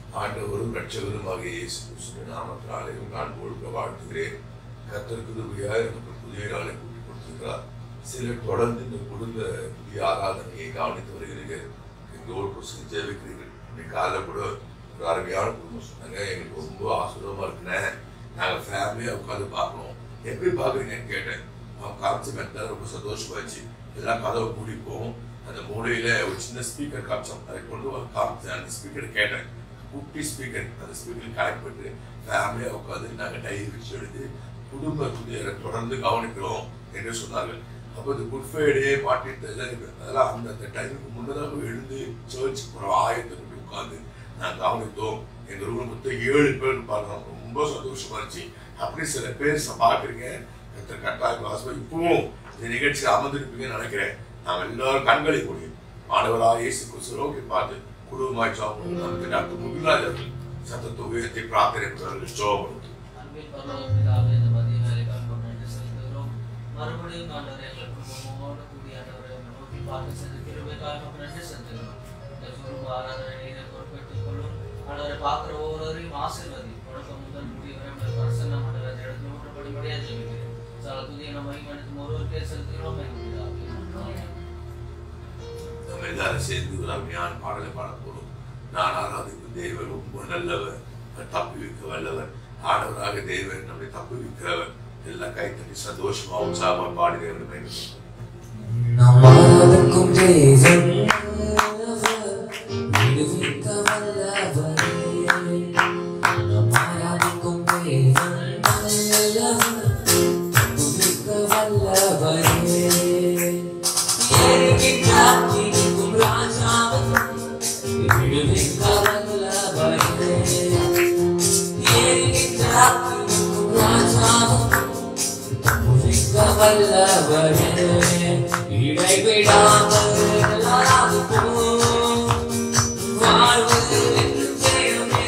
ஆண்டவரும் ரட்சகருமாக இயேசு கிறிஸ்துவின் நாமத்தினாலேயும் நான் ஒழுங்க வாழ்த்துகிறேன் கத்தருக்கு உதவியாக எனக்கு புதிய நாளை கூட்டி கொடுத்திருக்கிறார் சிலர் தொடர்ந்து இந்த குடும்ப புதிய ஆராதனையை கவனித்து வருகிறீர்கள் எங்களோடு புரிசு ஜெபிக்கிறீர்கள் இன்னைக்கு காலைல கூட ஒரு அருமையான குடும்பம் சொன்னாங்க எங்களுக்கு ரொம்ப ஆசுரமா இருக்குண்ணே நாங்கள் ஃபேமிலியாக உட்காந்து பார்க்கணும் எப்படி பார்க்குறீங்கன்னு கேட்டேன் அவன் காமிச்ச மெத்தட் ரொம்ப சந்தோஷமாச்சு எல்லாம் கதவை மூடிப்போம் அந்த மூலையில ஒரு சின்ன ஸ்பீக்கர் காமிச்சோம் அதை கொண்டு வந்து காமிச்சேன் அந்த ஸ்பீக்கர் கேட்டேன் குட்டி ஸ்பீக்கர் அந்த ஸ்பீக்கர் கனெக்ட் பண்ணி ஃபேமிலியாக உட்காந்து நாங்கள் டைரி வச்சு எடுத்து குடும்ப துணியரை தொடர்ந்து கவனிக்கிறோம் என்று சொன்னார்கள் அப்போ இந்த குட் ஃப்ரைடே பாட்டிட்டு அதெல்லாம் அந்த அந்த டைமுக்கு முன்னதாக எழுந்து சர்ச்சுக்கு போகிற ஆயத்தை கொண்டு உட்காந்து நாங்கள் கவனித்தோம் எங்கள் ரூம் மொத்தம் ஏழு பேர் பார்க்குறோம் ரொம்ப சந்தோஷமா இருந்துச்சு அப்படி சில பேர் ச- பார்க்குறீங்க கத்தர் கட்டாயம் வாசம் இப்பவும் இந்த நிகழ்ச்சி அமர்ந்திருப்பீங்கன்னு நினைக்கிறேன் நாம் எல்லாரும் கண்களை முடியும் மாணவராக இயேசு கிறிஸ்துவோக்கி பார்த்து குடும்பமாய் சாப்பிடும் நமக்கு டாக்டர் முகிலாஜ் அவர்கள் சத்தத்தை உயர்த்தி பிரார்த்தனை பண்ணுவார்கள் ஜோபம் அன்பின் பரலோக பிதாவே, இந்த மதிய வேலைக்காக உமக்கு நன்றி செலுத்துகிறோம். மறுபடியும் ஆண்டவரே, எங்கள் குடும்பமோடு கூடி ஆண்டவரே, உம்மை நோக்கி பார்த்து சென்ற கிருபைக்காக உமக்கு நன்றி செலுத்துகிறோம். இந்த குடும்ப ஆராதனை நீரை பொறுப்பேற்றுக் கொள்ளும். ஆண்டவரே, பார்க்கிற ஒவ்வொருவரையும் ஆசீர்வதி. தொடக்கம் முதல் முடிவு வரை உம்முடைய பிரசன்னம் ஆண்டவரே, அந்த இடத்தில் ஊற்றப்படும்படியாக ஜெபிக்கிறேன். சகல துதியை நம்ம மகிமைப்படுத்தும் ஒருவருக்கே செலுத்துகிறோம் எங்கள் பிதாவே. ஆமென். நம்ம எல்லாரும் சேர்ந்து ஒரு அருமையான பாடலை பாட போறோம் நான் ஆராதிக்கும் தேவன் ரொம்ப நல்லவர் அவர் தப்பி வைக்க வல்லவர் ஆடவராக தேவன் நம்மை தப்பி வைக்கிறவர் எல்லாம் கைத்தட்டி சந்தோஷமா உற்சாகமா பாடி தேவனை பயன்படுத்தும் நாம் ஆராதிக்கும் தேவன் நல்லவர், விடுவிக்க வல்லவரே. நாம் ஆராதிக்கும் தேவன் நல்லவர், விடுவிக்க வல்லவரே. ஏழையின் காத்திருக்கும் ராஜாவும் விடுவிக்க வல்லவரே. ஏழையின் காத்திருக்கும் ராஜாவும் முழிக்க வல்லவரே, இடைவிடாமல் ஆராதிப்போம். வாழ்வில் என்று ஜெயமே,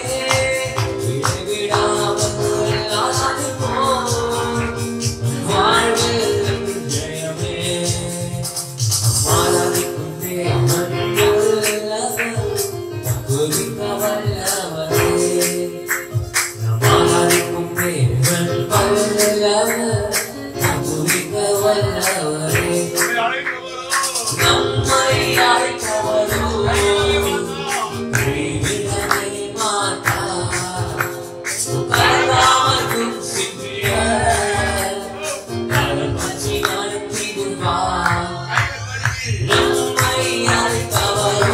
இடைவிடாமல் ஆராதிப்போம். வாழ்வில் என்று ஜெயமே, ஆராதிக்கும் தேவன் நல்லவர், முழிக்க வல்லவரே. ஆராதிக்கும் தேவன் வல்லவர், புரிக்க வல்லவரே. நம்மை அழைப்பவரோ, கைவிடவே மாட்டார். கலங்காமல் முன் சென்றிட, கரம் பற்றி நடத்திடுவார். நம்மை அழைப்பவரோ,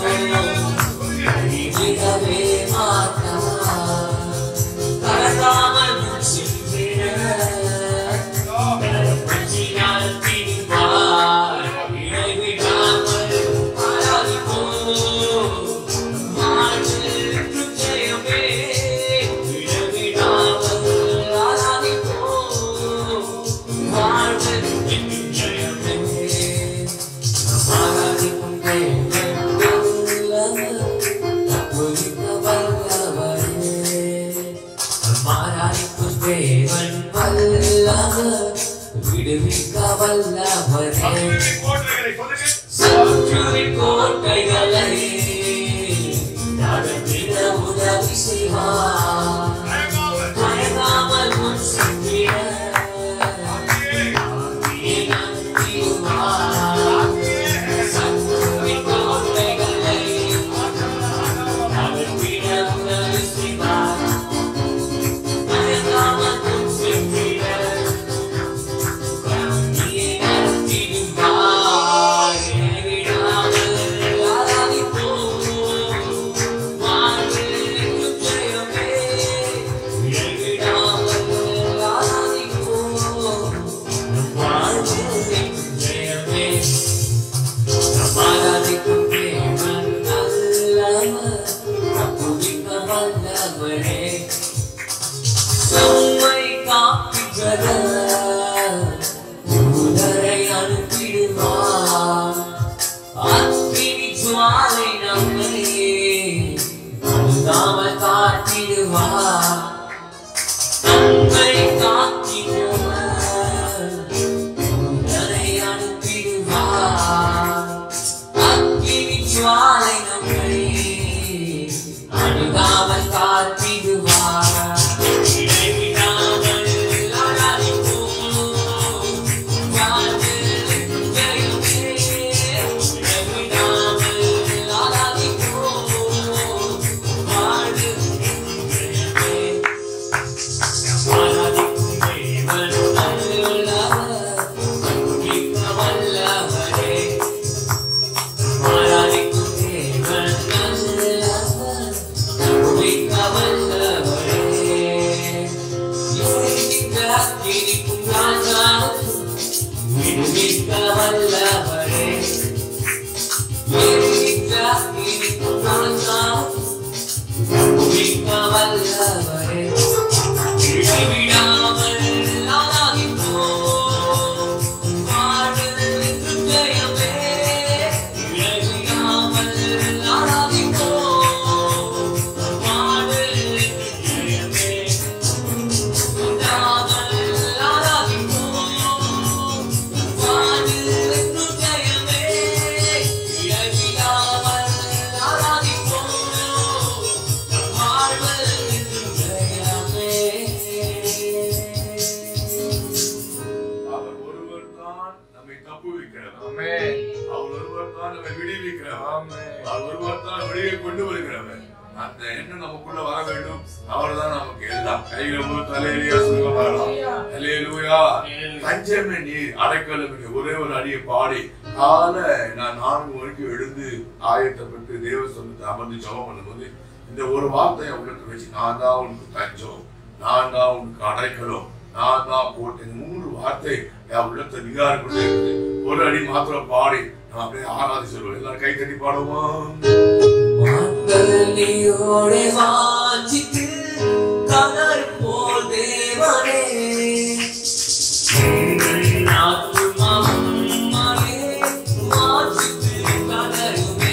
கைவிடவே மாட்டார். கலங்காமல் முன் சென்றிட, கரம் பற்றி நடத்திடுவார். இடைவிடாமல் ஆராதிப்போம். வாழ்வில் என்றும் ஜெயமே. இடைவிடாமல் ஆராதிப்போம். வாழ்வில் என்றும் ஜெயமே. நாம் ஆராதிக்கும் தேவன் நல்லவர், புரிந்த வல்லவரே. நாம் ஆராதிக்கும் தேவன் வல்லவர், விடுவிக்க வல்லவரே சத்துருவின் கோட்டைகளை நடத்திட உதவி செய்வார். தயங்காமல் முன் சென்றிட ஆவியை அனுப்பிடுவார். சத்துருவின் கோட்டைகளை நடத்திட உதவி செய்வார். தயங்காமல் முன் சென்றிட ஆவியை நடத்திடுவார். இடைவிடாமல் ஆராதிப்போம். வாழ்வில் என்றும் ஜெயமே. இடைவிடாமல் ஆராதிப்போம். வாழ்வில் என்றும் ஜெயமே. நாம் ஆராதிக்கும் தேவன் நல்லவர், புரிந்த வல்லவரே. நம்மை காக்கின்ற தூதரை அனுப்பிடுவார். அக்கினி ஜுவாலை நம்மை அணுகாமல் காத்திடுவார். நம்மை காக்கின்ற தூதரை அனுப்பிடுவார். அக்கினி ஜுவாலை நம்மை அழுகாமல் காத்திடுவார் இடைவிடாமல் ஆராதிப்போம் வாழ்வில் ஜெயமே இடைவிடாமல் ஆராதிப்போம் வாழ்வில் ஜெயமே ஆராதிக்கும் தேவன் நல்லவர் மிக்க வல்லவரே ஆராதிக்கும் தேவன் நல்லவர் மிக்க வல்லவரே இசைமிக்க அக்கினிக்கும் ராஜாவுக்கும் மிக்க வல்லவரே இசைமிக்க அக்கினிக்கும் ராஜாவுக்கும் மிக்க வல்லவரே இடைவிடாமல் ஆராதிப்போம் வாழ்வில் ஜெயமே இடைவிடாமல் ஆராதிப்போம் வாழ்வில் ஜெயமே விடாமல் ஆராதிப்போம் வாழ்வில் ஜெயமே இடைவிடாமல் ஆராதிப்போம் வாழ்வில் ஜெயமே அவர் ஒருவர் தான் நம்மை தப்புவிக்கிறவர் ஆமென். அவர் ஒருவர் தான் நம்மை விடுவிக்கிறவர் ஆமென். அவர் ஒருவர் தான் வெளியே கொண்டு வருகிறவர் அந்த எண்ணம் நமக்குள்ள வர வேண்டும் அவர்தான் நமக்கு எல்லாம் கையில ஒரு தலையிலேயே சொல்ல வரலாம் அல்லேலூயா தஞ்சமே நீர் அடைக்கலம் என்று ஒரே ஒரு அடியை பாடி கால நான் நான்கு மணிக்கு எழுந்து ஆயத்தப்பட்டு தேவ சொந்தத்தை அமர்ந்து ஜெபம் பண்ணும்போது இந்த ஒரு வார்த்தையை உள்ளத்துல வச்சு நான் தான் உனக்கு தஞ்சம் நான் தான் உனக்கு அடைக்கலம் நான் தான் கோட்டை இந்த மூன்று வார்த்தை என் உள்ளத்தை நிகாரிக்கொண்டே இருக்குது ஒரு அடி மாத்திரம் பாடி நம்ம அப்படியே ஆராதி சொல்லுவோம் எல்லாரும் கை தட்டி பாடுவோம் மாங்கல்யோடே வாஞ்சித்து கதர் போல் தேவனே எங்கள் ஆத்துமாவும் மலே வாஞ்சித்து கதருமே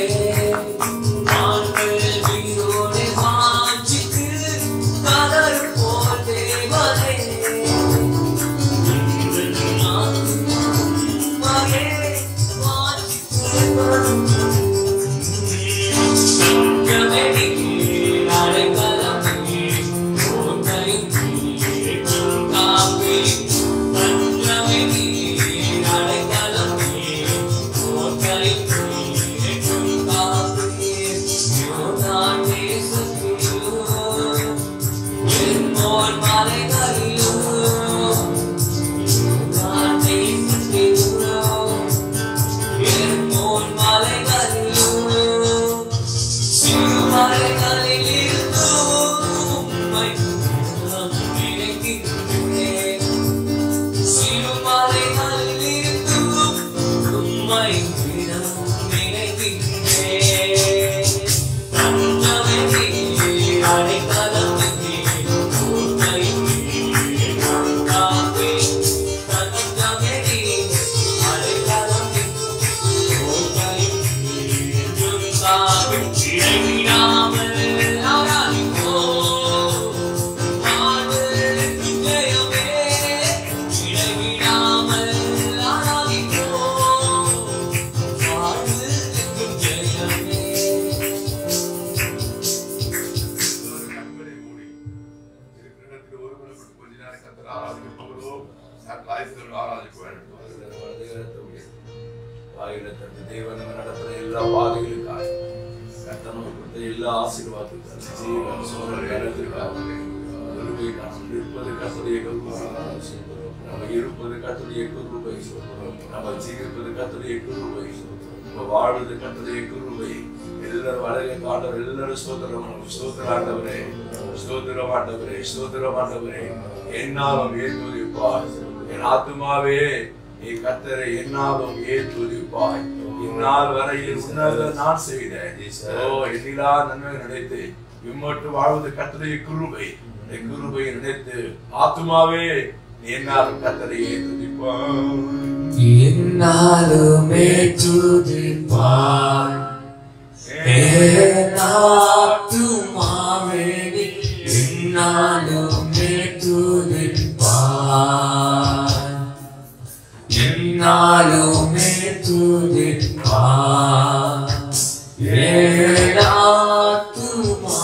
மாங்கல்யோடே வாஞ்சித்து கதர் போல் தேவனே எங்கள் ஆத்துமாவும் மலே வாஞ்சித்து மலைகளிலும் எல்லோரும் கண்களை மூடி இருக்கிற இடத்தில் ஒருமனப்பட்டு கொஞ்ச நேரம் கர்த்தரை ஆராதிக்க போகிறோம். சற்று ஆயுசோடு ஆராதிக்க வேண்டும். வாயில தந்து தேவன் நம்ம நடத்துற எல்லா பாதைகளுக்காக கர்த்தர் நமக்கு கொடுத்த எல்லா ஆசீர்வாதத்துக்காக ஜீவன் சோழர் இடத்திற்காக கிருபை நாம் இருப்பது கர்த்தருடைய கிருபை. நம்ம இருப்பது கர்த்தருடைய கிருபை. நம்ம ஜீவிப்பது கர்த்தருடைய கிருபை. நம்ம வாழ்வது கர்த்தருடைய கிருபை. எல்லாரும் வளர காண்டவர் எல்லாரும் ஸ்தோத்திரம் பண்ணுவோம். ஸ்தோத்திரம் ஆண்டவரே ஸ்தோத்திரம் ஆண்டவரே ஸ்தோத்திரம் ஆண்டவரே என்னாலும் ஏற்றுதிப்பாய் என் ஆத்துமாவே நீ கத்தரை என்னாலும் ஏற்றுதிப்பாய் இந்நாள் வரையில் உன்னத நான் செய்தேன் ஓ எண்ணிலா நன்மை நினைத்து இம்மட்டு வாழ்வது கத்தரைய குருபை இந்த குருபையை நினைத்து ஆத்துமாவே நீ என்னாலும் கத்தரையே துதிப்பாய் என்னாலுமே துதிப்பாய் ஏனாத்துமாவே நீ என்னாலுமே துதிப்பாய் என்னாலுமே துதிப்பாய் ஏனாத்துமா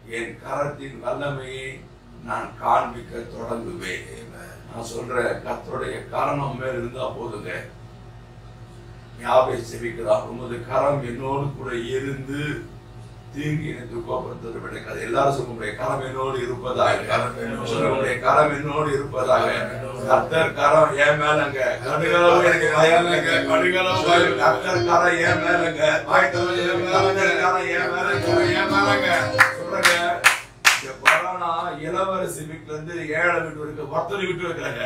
என் கரத்தின் வல்லமையை நான் காண்பிக்க தொடங்குவேன் நான் சொல்றேன் கர்த்தருடைய கரணம் மேல் இருந்தா போதுங்க ஞாபக செவிக்கிறார் உமது கரம் என்னோடு கூட இருந்து தீங்கு எனக்கு கோபப்படுத்துவது விளக்காது எல்லாரும் சொல்ல முடியும் கரம் என்னோடு இருப்பதாக கரம் என்னோடு சொல்ல முடியும் கரம் என்னோடு இருப்பதாக கர்த்தர் கரம் என் மேலங்க கடுகளவு எனக்கு பயம் இல்லைங்க கடுகளவு பயம் கர்த்தர் கரம் என் மேலங்க வாய்த்தவன் என் மேலங்க கரம் என் மேலங்க என் மேலங்க சொல்றேங்க இந்த கொரோனா இளவரசி வீட்டுல இருந்து ஏழை வீட்டு வரைக்கும் ஒருத்தர் வீட்டு வைக்கலங்க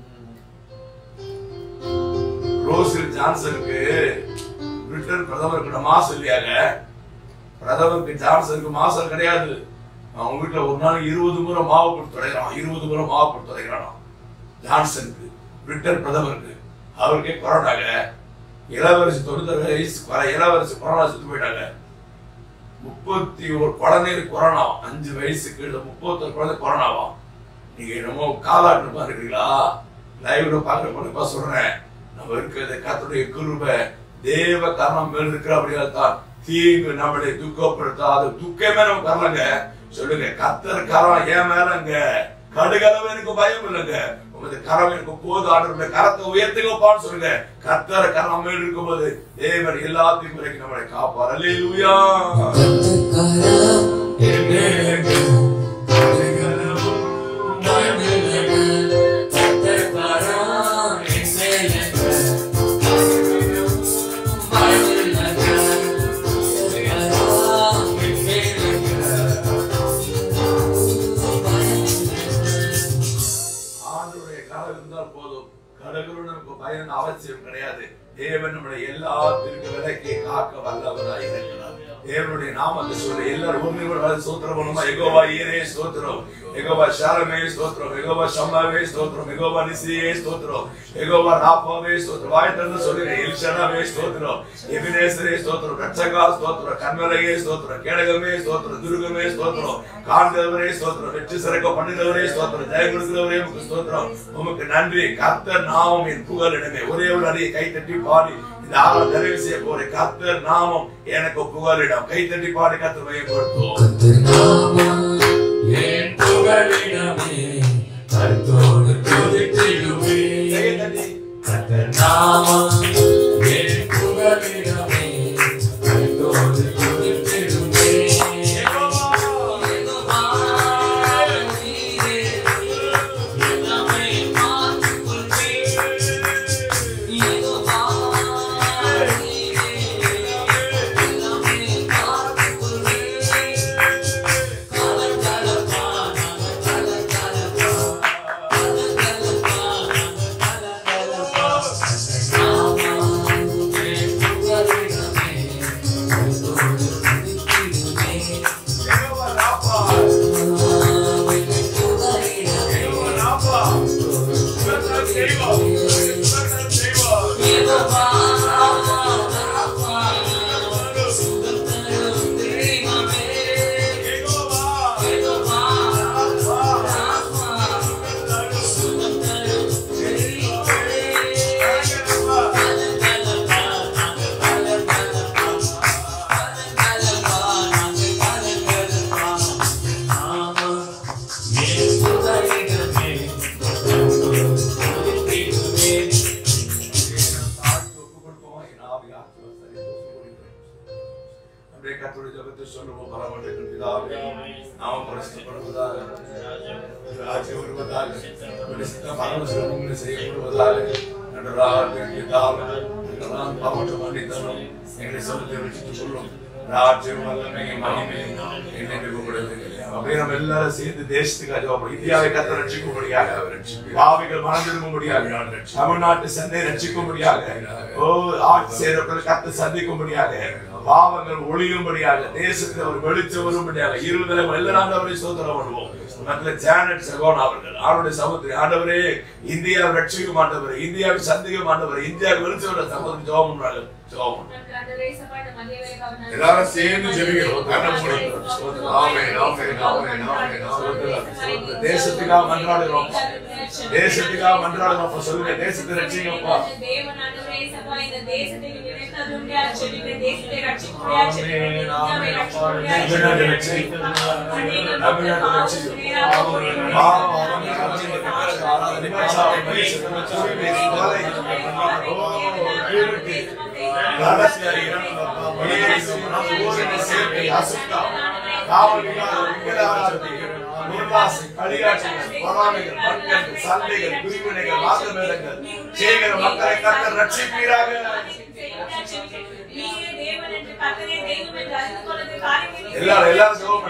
ரோசில் ஜான்சனுக்கு பிரிட்டன் பிரதமர் கிட்ட மாசம் இல்லையாங்க பிரதமருக்கு ஜான்சனுக்கு மாசம் கிடையாது அவங்க வீட்டுல ஒரு நாளைக்கு இருபது முறை மாவு போட்டு தொலைகிறான் இருபது முறை மாவு போட்டு தொலைகிறானா ஜான்சனுக்கு பிரிட்டன் பிரதமருக்கு அவருக்கே கொரோனாங்க இளவரசி தொண்ணூத்தி வயசு கொ- இளவரசி கொரோனா செத்து போயிட்டாங்க முப்பத்தி ஒரு குழந்தைகளுக்கு கொரோனா அஞ்சு வயசுக்கு கீழே முப்பத்தொரு குழந்தை கொரோனாவா நீங்க என்னமோ காலாட்டு பாருக்கிறீங்களா லைவ்ல பாக்குற பொழுதுப்பா சொல்றேன் நம்ம இருக்கிறது கர்த்தருடைய கிருபை தேவ கரணம் மேல் இருக்கிற அப்படியால் தான் தீங்கு நம்மளை துக்கப்படுத்தாத துக்கமே நமக்கு வரலங்க சொல்லுங்க கர்த்தர் கரம் ஏன் மேலங்க கடுகளவு எனக்கு பயம் இல்லைங்க உமது கரம் எனக்கு போது ஆண்டு கரத்தை உயர்த்துங்கப்பான்னு சொல்லுங்க கர்த்தர கரம் மேல் இருக்கும்போது தேவன் எல்லாத்தையும் வரைக்கும் நம்மளை காப்பார் அல்லேலூயா ஆண்டவருடைய கரம் இருந்தால் போதும் கடவுள் நமக்கு பயம் அவசியம் கிடையாது தேவன் நம்மளை எல்லாத்திற்கு விலக்கி காக்க வல்லவராய் இருக்கிறார் தேவனுடைய நாமத்தை சொல்ல எல்லாரும் உண்மையோட சோத்திரம் பண்ணுமா எகோவா ஈரே ஸ்தோத்திரம் எகோவா ஷாரமே ஸ்தோத்திரம் எகோவா ஷம்மாவே ஸ்தோத்திரம் எகோவா நிசியே ஸ்தோத்திரம் எகோவா ராப்பாவே ஸ்தோத்திரம் வாய் திறந்து சொல்லுங்க எல்ஷனாவே ஸ்தோத்திரம் எபினேசரே ஸ்தோத்திரம் ரட்சகா ஸ்தோத்திரம் கண்மலையே ஸ்தோத்திரம் கேடகமே ஸ்தோத்திரம் துருகமே ஸ்தோத்திரம் காண்கிறவரே ஸ்தோத்திரம் வெற்றி சிறக்க பண்ணினவரே ஸ்தோத்திரம் ஜெய கொடுக்கிறவரே உமக்கு ஸ்தோத்திரம் உமக்கு நன்றி கர்த்தர் நாமம் என் புகழிடமே ஒரே ஒரு அடியை கை தட்டி பாடி இந்த ஆளை நிறைவு செய்ய போறேன் கர்த்தர் நாமம் எனக்கு புகழிடம் கை தட்டி பாடி கர்த்தர் மையப்படுத்தும் கர்த்தர் நாமம் என் புகழிடமே கர்த்தரோடு துதித்திடுவே கை தட்டி கர்த்தர் நாமம் என் புகழிடமே கர்த்தரோடு துதித்திடுவே யெகோவா ராப்பா யெகோவா ராப்பா கர்த்தர் செய்வார் கர்த்தர் செய்வார் யெகோவா தாழ்த்தி ஒப்புக் கொடுப்போம். என் ஆவி ஆத்தும சரீரம் ஒப்புக்கொடுக்கிறேன். நம்முடைய கர்த்தருடைய ஜெபத்தை சொல்லுவோம் பரமண்டல பிதாவே, நாமம் பரிசுத்தப்படுவதாக. ராஜ்யம் வருவதாக. உம்முடைய சித்தம் பரமசிவம் உம்முடைய செய்யப்படுவதாக. நன்றாக வேண்டியதாக. எங்களெல்லாம் பாவற்ற மன்னித்தருளும். எங்களை சொல்லுத்தை ரட்சித்துக் கொள்ளும். ராஜ்யம் வல்லமை மகிமை என்னென்று உங்களுடையது. அப்படியே நம்ம எல்லாரும் சேர்ந்து தேசத்துக்கு ஜெபம் இந்தியாவை கத்த ரட்சிக்கும்படியாக பாவிகள் மனதிருக்கும்படியாக தமிழ்நாட்டு சந்தை ரட்சிக்கும்படியாக ஓ ஆட்சி செய்யறவர்கள் கத்து சந்திக்கும்படியாக பாவங்கள் ஒளியும்படியாக தேசத்தில் ஒரு வெளிச்சம் வரும்படியாக இருபதுல எல்லாரும் அவரை சோதனம் பண்ணுவோம் மற்ற ஜானட் சகோன் அவர்கள் ஆளுடைய சமுத்திரி ஆண்டவரே இந்தியாவை ரட்சிக்க மாட்டவர் இந்தியாவை சந்திக்க மாட்டவர் இந்தியாவை வெளிச்சம் சகோதரி ஜோம் பண்றாங்க ஜெபம் பண்ணுங்க. எல்லாரும் சேர்ந்து ஜெபிக்கிறோம் கண்ணை மூடி ஆமென் ஆமென் ஆமென் ஆமென் ஆமென் தேசத்துக்காக மன்றாடுகிறோம் தேசத்துக்காக மன்றாடுகிறோம் அப்ப சொல்லுங்க தேசத்தை ரட்சிங்கப்பா சண்டைகள் பிரிவினைகள் வாக்குமேளங்கள் சேகர மக்களை கத்த ரட்சிப்பீராக எல்லாரும் எல்லாரும் ஜெபம்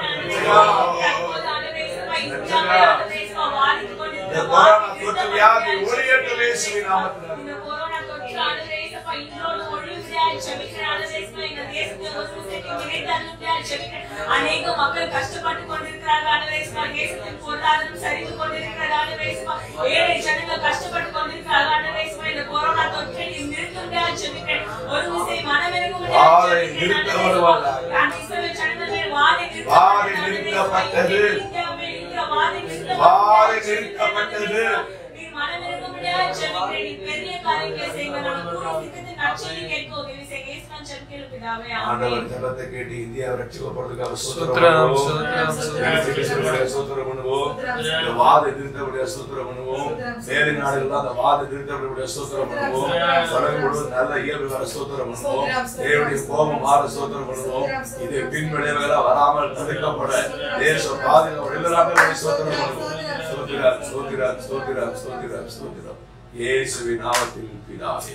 பண்ணுங்க இந்த கொரோனா தொற்று வியாதி ஒளியேற்ற இயேசுவின் நாமத்தில் இந்த கொரோனா தொற்று ஆண்டவரே இயேசுப்பா இன்னொரு ஒழிவுகிறாய் ஜெபிக்கிறேன் ஆண்டவரே இயேசுப்பா எங்க தேசத்துல ஒரு சுசைக்கு நிறைந்தருளுகிறாய் ஜெபிக்கிறேன் அநேக மக்கள் கஷ்டப்பட்டு கொண்டிருக்கிறார்கள் ஆண்டவரே இயேசுப்பா தேசத்தின் பொருளாதாரம் சரிந்து கொண்டிருக்கிறது ஆண்டவரே இயேசுப்பா ஏழை ஜனங்கள் கஷ்டப்பட்டு கொண்டிருக்கிறார்கள் ஆண்டவரே இயேசுப்பா இந்த கொரோனா தொற்றை நீ நிறுத்துகிறாய் ஜெபிக்கிறேன் ஒரு விசை மனமிறங்குகிறாய் வாதை ஜெபிக்கிறேன் நிறுத்த ஆண்டவரே வருவார்கள். இயேசுப்பா. அந்த இஸ்ரவேல் ஜனங்கள் மேல் வாதை வாதை நிறுத்தப்பட்டது. இந்தியாவில் இருக்கிற வாதை வாதை நிறுத்தப்பட்டது. நீ மனமிறங்கும்படியாய் ஜெபிக்கிறேன். நீ பெரிய காரியங்களை செய்யுங்க. நாங்கள் கூடிய சீக்கிரத்தில் நற்செய்தி கேட்க உதவி செய்யுங்க. இயேசுவின் ஜெபத்தில் பிதாவே. ஆமென். ஆண்டவர் ஜெபத்தை கேட்டு இந்தியாவை ரட்சிக்கப்படுறதுக்காக ஸ்தோத்திரம், ஸ்தோத்திரம் ஸ்தோத்திரம், ஸ்தோத்திரம். பண்ணுவோம். ஸ்தோத்திரம் பண்ணுவோம் இந்த வாத திருத்தபடியா ஸ்தோத்திரம் பண்ணுவோம் மேலை நாடுகள்லாம் அந்த வாத திருத்தபடியா ஸ்தோத்திரம் பண்ணுவோம் தொடர்பு நல்ல இயல்பு வர ஸ்தோத்திரம் பண்ணுவோம் தேவனுடைய கோபம் மாற ஸ்தோத்திரம் பண்ணுவோம் இது பின்விளைவுகளா வராமல் தடுக்கப்பட தேசம் பாதுகாப்பு எல்லாமே ஸ்தோத்திரம் பண்ணுவோம் ஸ்தோத்திரம் ஸ்தோத்திரம் ஸ்தோத்திரம் ஸ்தோத்திரம் ஸ்தோத்திரம் இயேசுவின் நாமத்தில் பிதாவே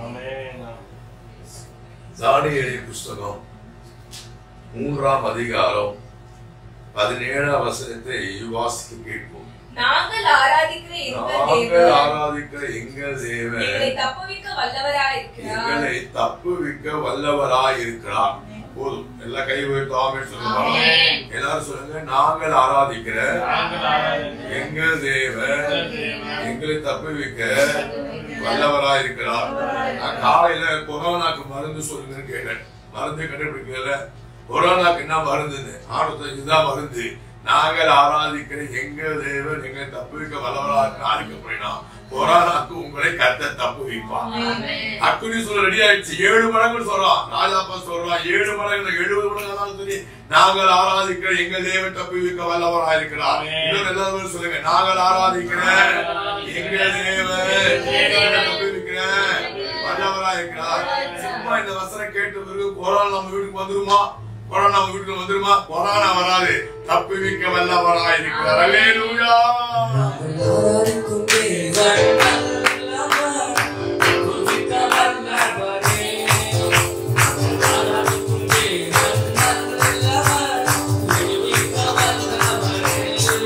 தானியேலின் புஸ்தகம் மூன்றாம் அதிகாரம் பதினேழாம் வசனத்தை வாசிக்க கேட்போம் நாங்கள் ஆராதிக்கிற எங்கள் நாங்கள் தேவன் ஆராதிக்கிற எங்கள் தேவன் எங்களை தப்புவிக்க வல்லவராயிருக்கிறார். எங்களை தப்புவிக்க வல்லவராய் இருக்கிறார் போதும் எல்லாம் கை உயர்த்து ஆமென் சொல்லுங்க ஆமென். எல்லாரும் சொல்லுங்க நாங்கள் ஆராதிக்கிற எங்கள் தேவன் எங்களை தப்புவிக்க வல்லவராய் இருக்கிறார் நான் காலையில கொரோனாக்கு மருந்து சொல்லுங்கன்னு கேட்டேன் மருந்து கண்டுபிடிக்கல கொரோனாக்கு என்ன மருந்துன்னு ஆறுபத்தஞ்சு தான் மருந்து நாங்கள் ஆராதிக்கிற எங்கள் தேவன் எங்களை தப்புவிக்க வல்லவராக ஆதிக்கப்படினா கொரோனாக்கு உங்களை கத்த தப்பு வைப்பான் அக்குனி சொல்ல ரெடி ஆயிடுச்சு ஏழு மடங்கு சொல்றான் ராஜாப்பா சொல்றான் ஏழு மடங்கு எழுபது மடங்கு ஆனாலும் சரி நாங்கள் ஆராதிக்கிற எங்கள் தேவன் தப்பு வைக்க வல்லவராக இருக்கிறார் இன்னொரு எல்லாரும் சொல்லுங்க நாங்கள் ஆராதிக்கிற எங்கள் தேவன் எங்களை தப்பு வைக்கிற வல்லவராக இருக்கிறார் சும்மா இந்த வசனம் கேட்ட பிறகு கொரோனா நம்ம வீட்டுக்கு வந்துருமா கொரோனா நம்ம வீட்டுக்கு வந்துருமா கொரோனா வராது தப்பு வைக்க வல்லவராக இருக்கிறார் அல்லேலூயா ஆராதிக்கும் தேவன் நல்லவர், துதிக்க வல்லவரே. ஆராதிக்கும் தேவன் நல்லவர், துதிக்க வல்லவரே.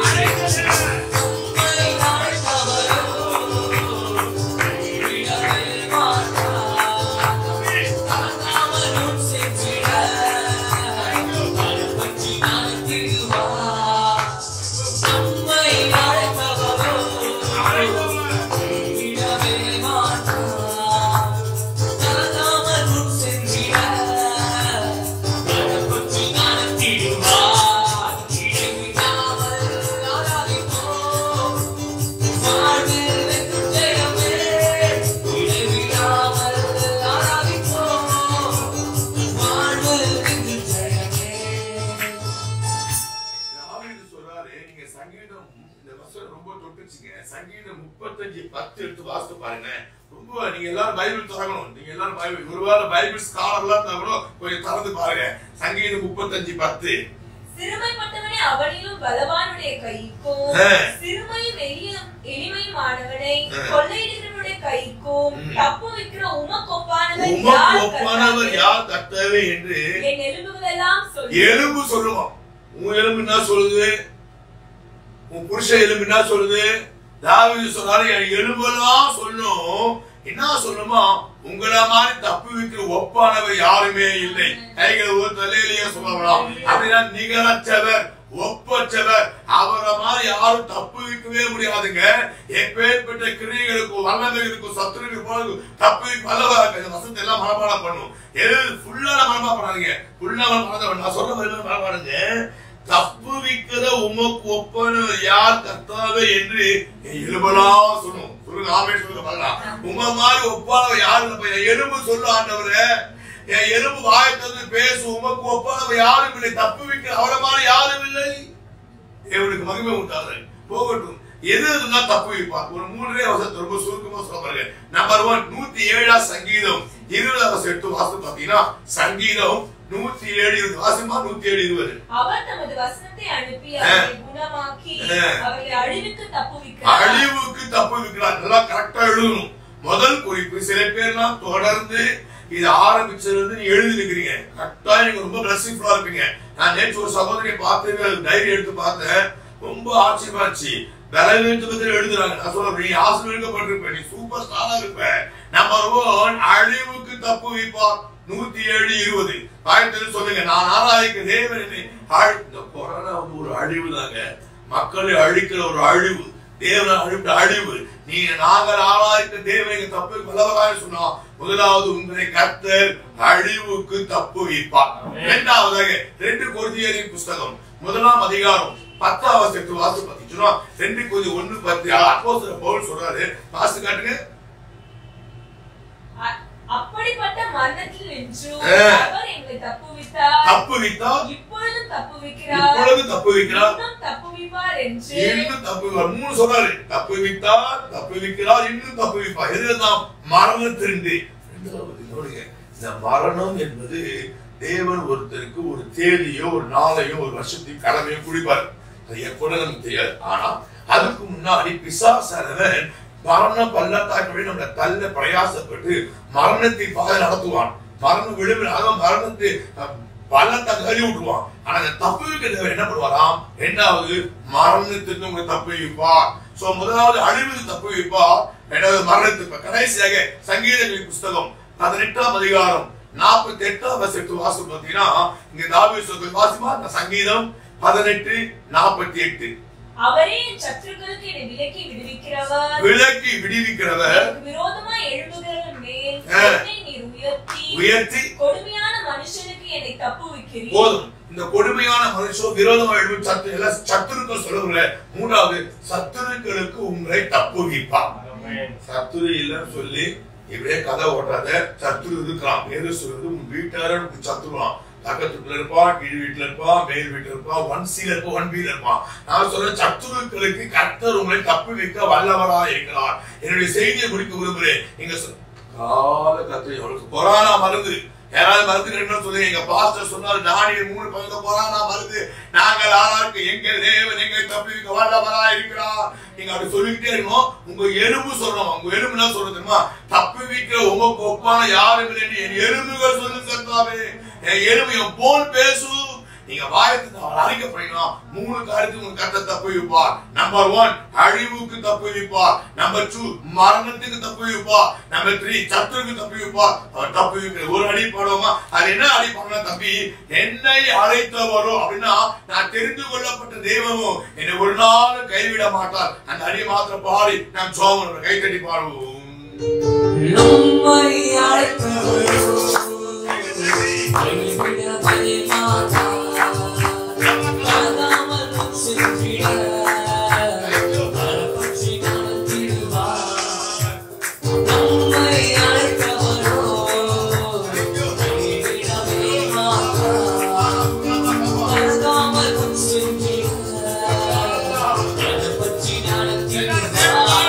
உம்மை நாடுபவரோ, விடவே மாட்டார். தாங்காமலும் சென்றிட, பற்றி நடத்திடுவார். உம்மை நாடுபவரோ, விடவே மாட்டார். தாங்காமலும் சென்றிட, பற்றி நடத்திடுவார். இடைவிடாமல் ஆராதிப்போம். வாழ்வில் வெற்றியமே, இடைவிடாமல் ஆராதிப்போம். வாழ்வில் வெற்றியமே. தாவீது சொல்றாரு நீங்க சங்கீதம் இந்த வசனம் ரொம்ப தொட்டுச்சுங்க சங்கீதம் முப்பத்தஞ்சு பத்து எடுத்து வாசித்து பாருங்க ரொம்ப நீங்க எல்லாரும் பைபிள் திறக்கணும் நீங்க எல்லாரும் பைபிள் ஒருவேளை பைபிள் ஸ்காலர்லாம் இருந்தா கூட கொஞ்சம் திறந்து பாருங்க சங்கீதம் முப்பத்தஞ்சு பத்து சிறுமைப்பட்டவனை அவனிலும் பலவானுடைய கைக்கும் ஆ. சிறுமையும் எளிய எளிமையுமானவனை ஆ. கொள்ளையிடுகிறவனுடைய கைக்கும் ம். தப்பு வைக்கிற உமக்கொப்பானவர் உமக்கு யார் ஒப்பானவர் கர்த்தாவே? யார் கர்த்தாவே என்று என் எலும்புகள் எல்லாம் சொல்லி எலும்பு சொல்லுவோம் உன் எலும்பு என்ன சொல்லுது உன் புருஷ எலும்பு என்ன சொல்லுது தாவீது சொல்றாரு என் எலும்பெல்லாம் சொல்லும் என்ன சொல்லுமா உங்கள மாதிரி தப்பு வைக்கிற ஒப்பானவர் யாருமே இல்லை கைகளை ஒரு தலையிலேயே சொல்லலாம் அப்படின்னா நிகரற்றவர் ஒப்பற்றவர் அவரை மாதிரி யாரும் தப்பு வைக்கவே முடியாதுங்க எப்பேற்பட்ட கிரியைகளுக்கும் வல்லமைகளுக்கும் சத்துருக்கும் தப்பு வல்லவராக இந்த வசனத்தை எல்லாம் மனப்பாடம் பண்ணும் எது ஃபுல்லா மனப்பாடம் பண்ணாதீங்க ஃபுல்லா மனப்பாடம் நான் சொல்ற மாதிரி மனப்பாடுங்க தப்புவிக்கிற உமக்கு ஒப்பன யார் கர்த்தாவே என்று என் எலும்பெல்லாம் சொல்லும் சொல்லுங்க ஆமே சொல்லுங்க பார்க்கலாம் உங்க மாதிரி ஒப்பானவ யாரு இல்லப்பா. என் எலும்பு சொல்லு ஆண்டவரே என் எலும்பு வாயத்தது பேசு உமக்கு ஒப்பானவ யாரும் இல்லை தப்புவிக்கிற அவரை மாதிரி யாரும் இல்லை தேவனுக்கு மகிமை உண்டாது போகட்டும் எது எதுனா தப்பு வைப்பார் ஒரு மூன்றே வசனத்தை ரொம்ப சுருக்கமா சொல்ல பாருங்க நம்பர் ஒன் நூத்தி ஏழா சங்கீதம் இருபதாம் வசனம் எடுத்து வாசம் பாத்தீங்கன்னா சங்கீதம் நூத்தி ஏழு இருபது வாசிமா நூத்தி ஏழு இருபது அவர் தமது வசனத்தை அனுப்பி அவர்களை குணமாக்கி ஆ. அவர்களை அழிவுக்கு தப்புவிக்கிறார் அழிவுக்கு தப்பு வைக்கிறார் நல்லா கரெக்டா எழுதணும் முதல் குறிப்பு சில பேர்லாம் தொடர்ந்து இது ஆரம்பிச்சதுல இருந்து நீ எழுதி இருக்கிறீங்க கரெக்டா நீங்க ரொம்ப பிளஸிங்ஃபுல்லா இருப்பீங்க நான் நேற்று ஒரு சகோதரியை பார்த்து டைரி எடுத்து பார்த்தேன் ரொம்ப ஆச்சரியமாச்சு பலவீனத்தை பத்தி எழுதுறாங்க நான் சொல்றேன் நீ ஆசீர்வதிக்கப்பட்டிருப்ப நீ சூப்பர் ஸ்டாரா இருப்ப நம்பர் ஒன் அழிவுக்கு தப்பு வைப்பார் நூத்தி ஏழு இருபது ஆயிரத்தி சொல்லுங்க நான் ஆராய்க்க தேவன் என்னை அழி- இந்த கொரோனா வந்து ஒரு அழிவு தாங்க மக்களை அழிக்கிற ஒரு அழிவு தேவன் அழித்த அழிவு நீ நாங்கள் ஆராய்க்க தேவனுக்கு தப்பு வல்லவராய் சொன்னா முதலாவது உங்களை கர்த்தர் அழிவுக்கு தப்பு வைப்பார் இரண்டாவதாக ரெண்டு கொரிந்தியரின் புஸ்தகம் முதலாம் அதிகாரம் பத்தாம் வருஷத்து வாசு பத்தி சொன்னா ரெண்டு கொதி ஒண்ணு பத்து அப்போஸ்தலர் பவுல் சொல்றாரு வாசு காட்டுங்க அ- அப்படிப்பட்ட மரணத்தில் நின்றும் ஆ. அவர் எங்களை தப்புவித்தார் தப்பு வைத்தா இப்பொழுதும் தப்புவிக்கிறார் இப்பொழுது தப்பு வைக்கிறார் இன்னும் தப்புவிப்பார் என்று இன்னும் தப்பு வைப்பார். மூணு சொல்றாரு தப்பு வைத்தார் தப்பு வைக்கிறார் இன்னும் தப்பு வைப்பார் இதுதான் மரணத்திருந்து இரண்டாவது கவனிங்க. இந்த மரணம் என்பது தேவன் ஒருத்தருக்கு ஒரு தேதியோ ஒரு நாளையோ ஒரு வருஷத்தையும் கடமையோ குடிப்பார் அது எப்போது நமக்கு தெரியாது ஆனா அதுக்கு முன்னாடி பிசாசனவன் மரண பள்ளத்தாக்கு நம்மளை தள்ள பிரயாசப்பட்டு மரணத்தை பாதை நடத்துவான் மரணம் விழுவில் அவன் மரணத்தை அஹ், பள்ளத்தை கழி விட்டுருவான் ஆனா அந்த தப்பு வைக்கிறவர் என்ன பண்ணுவாராம் ரெண்டாவது மரணத்துக்கு உங்களை தப்பு வைப்பார் சோ முதலாவது அழிவுக்கு தப்பு வைப்பார் இரண்டாவது மரணத்துக்கு கடைசியாக சங்கீதங்களின் புஸ்தகம் பதினெட்டாம் அதிகாரம் நாற்பத்தி எட்டாம் வருஷத்து வாசம் பார்த்தீங்கன்னா இங்க தாவி சொல்றது வாசிமா இந்த சங்கீதம் பதினெட்டு நாற்பத்தி எட்டு அவரே என் சத்துருக்களுக்கு என்னை விலக்கி விடுவிக்கிறவர் விலக்கி விடுவிக்கிறவர் எனக்கு விரோதமாய் எழும்புகிறவன் மேல் ஆ. என்னை நீர் உயர்த்தி உயர்த்தி கொடுமையான மனுஷனுக்கு என்னை தப்புவிக்கிறீர் போதும் இந்த கொடுமையான மனுஷன் விரோதமா எழுதும் சத்து எல்லாம் சத்துருக்கள் சொல்லவில்லை மூன்றாவது சத்துருக்களுக்கு உங்களை தப்புவிப்பார் சத்துரு இல்லைன்னு சொல்லி இப்படியே கதை ஓட்டாத சத்துரு இருக்கலாம் எது சொல்றது உன் வீட்டார சத்துருவான் பக்கத்து வீட்டுல இருப்பான் கீழ் வீட்டுல இருப்பான் மேல் வீட்டுல இருப்பான் ஒன் சீல இருப்பான் ஒன் பில இருப்பான் நான் சொல்றேன் சத்துருக்களுக்கு கர்த்தர் உங்களை தப்பு வைக்க வல்லவரா இருக்கிறார் என்னுடைய செய்தியை முடிக்க விரும்புகிறேன் நீங்க சொல் கால கத்திரி அவளுக்கு கொரோனா மருந்து யாராவது மருந்து கட்டணும் சொல்லுங்க எங்க பாஸ்டர் சொன்னாரு நானே மூணு பங்கு கொரோனா மருந்து நாங்கள் ஆளாருக்கு எங்க தேவன் எங்களை தப்பிக்க வல்லவரா இருக்கிறார் நீங்க அப்படி சொல்லிக்கிட்டே இருக்கணும் உங்க எலும்பு சொல்லணும் உங்க எலும்பு என்ன சொல்றது தெரியுமா தப்பி வைக்கிற உமக்கு ஒப்பான யாரும் இல்லைன்னு என் எலும்புகள் சொல்லு கர்த்தாவே என் எலும்பு என் போன் பேசு நீங்க வாயத்துக்கு அவர் அறிக்கப்படணும் மூணு காரியத்துக்கு உங்க கத்த தப்பு வைப்பார் நம்பர் ஒன் அழிவுக்கு தப்பு வைப்பார் நம்பர் டூ மரணத்துக்கு தப்பு வைப்பார் நம்பர் த்ரீ சத்துருக்கு தப்பு வைப்பார் அவர் தப்பு வைக்கிற ஒரு அடி போடுவோமா அது என்ன அடி பண்ணணும் தம்பி என்னை அழைத்தவரோ அப்படின்னா நான் தெரிந்து கொள்ளப்பட்ட தெய்வமும் என்னை ஒரு நாள் கைவிட மாட்டார் அந்த அடி மாத்திரம் பாடி நாம் சோமன் கைத்தட்டி பாடுவோம் நம்மை அழைத்தவரோ கைவிடவே மாட்டார். காணாமல் சென்றிட பரபட்சி நடத்திடுவார். நம்மை அழைத்தவரோ கைவிடவே மாட்டார். காணாமல் சென்றிட பரபட்சி நடத்திடுவார்.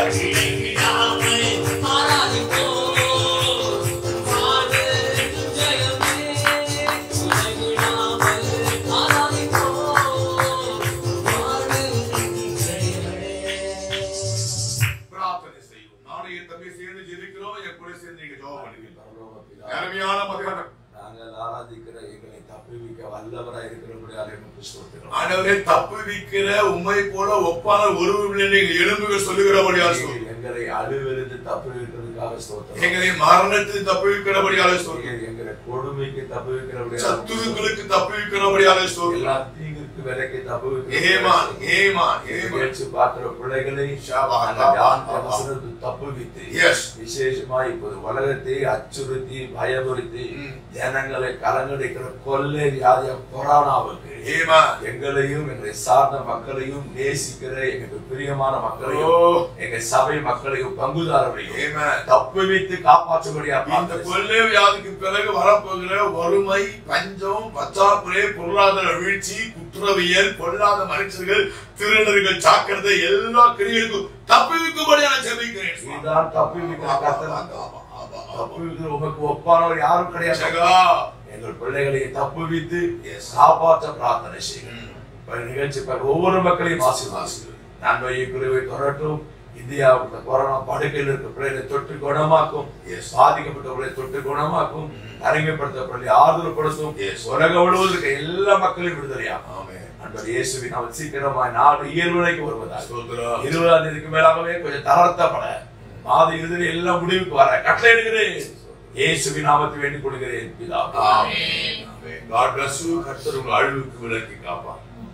பிரார்த்தனை செய்வோம் நானும் என் தம்பி சேர்ந்து ஜெபிக்கிறோம் என் கூட சேர்ந்து நீங்க ஜெபம் பண்ணுவீங்க அருமையான மகன் நாங்கள் ஆராதிக்கிற எங்களை தப்புவிக்க வல்லவராய் இருக்கிறபடியால் எனக்கு ஸ்தோத்திரம் ஆண்டவரே தப்பு விக்கிற உண்மை போல ஒப்பான ஒருவரும் இல்லை எங்கள் எலும்புகள் சொல்லுகிறபடியால் நீர் சொல்லுங்க எங்களை அழிவிலிருந்து தப்புவிக்கிறதுக்காக ஸ்தோத்திரம் எங்களை மரணத்தில் தப்பு வைக்கிறபடியாலே சொல்லுங்க நீர் எங்களை கொடுமைக்கு தப்புவிக்கிறபடியால் சத்துருக்களுக்கு தப்பு வைக்கிறபடியாலே சொல்லுங்க எல்லா தீங்கு ஆபத்துக்கு விலக்கி தப்பு ஏமான் ஏமான் ஏமான் நிகழ்ச்சி பார்க்கிற பிள்ளைகளை ஷாபா, நாங்கள் ஷாபா, ஞான ஷாபா. வசனத்தை தப்புவித்து Yes. விசேஷமா இப்போது உலகத்தை அச்சுறுத்தி பயமுறுத்தி ம். ஜனங்களை கலங்கடிக்கிற கொள்ளை வியாதிய கொரோனாவுக்கு ஏமான் எங்களையும் எங்களை சார்ந்த மக்களையும் நேசிக்கிற எங்களுக்கு பிரியமான மக்களையும் ஓ. எங்க சபை மக்களையும் பங்குதாரர்களையும் ஏமான் தப்புவித்து காப்பாற்றும்படியா இந்த பார்த்து கொள்ளை வியாதிக்கு பிறகு வரப்போகிற வறுமை பஞ்சம் பற்றாக்குறை பொருளாதார வீழ்ச்சி குற்றவியல் பொல்லாத மனுஷர்கள் திருடர்கள் சாக்கிரதை எல்லா கிரியைகளுக்கும் தப்பிவிக்கும்படி நான் ஜெபிக்கிறேன் இதுதான் தப்புவிக்கிற ஆபா, கர்த்தர் ஆபா, ஆபா, ஆபா. தப்புவிக்கிற உமக்கு ஒப்பானவர் யாரும் கிடையாது ஜெகா. எங்கள் பிள்ளைகளை தப்புவித்து Yes. காப்பாற்ற பிரார்த்தனை செய்கிறேன் ம். இப்ப நிகழ்ச்சி பார் ஒவ்வொரு மக்களையும் ஆசீர்வாசி நன்மையை குறைவை தொடரட்டும் இந்தியாவுக்கு கொரோனா படுக்கையில் இருக்க பிள்ளைகளை தொட்டு குணமாக்கும் Yes. பாதிக்கப்பட்டவர்களை தொட்டு குணமாக்கும் தனிமைப்படுத்தப்படலை ஆறுதல்படுத்தும் Yes. உலகம் முழுவதும் இருக்க எல்லா மக்களையும் விடுதலையாகும் ஆமென். அன்பர் இயேசுவின் அவர் சீக்கிரமாய் நாடு இயல்புலைக்கு வருவதாக ஸ்தோத்திரம். இருபதாம் தேதிக்கு மேலாகவே கொஞ்சம் தளர்த்தப்பட மாத இறுதியில் எல்லாம் முடிவுக்கு வர கட்டளை எடுக்கிறேன் இயேசுவின் நாமத்தை வேண்டிக் கொள்கிறேன் பிதாவே ஆமென். ஆமென். God bless you. கர்த்தர் உங்கள் அழிவுக்கு விலக்கி காப்பார்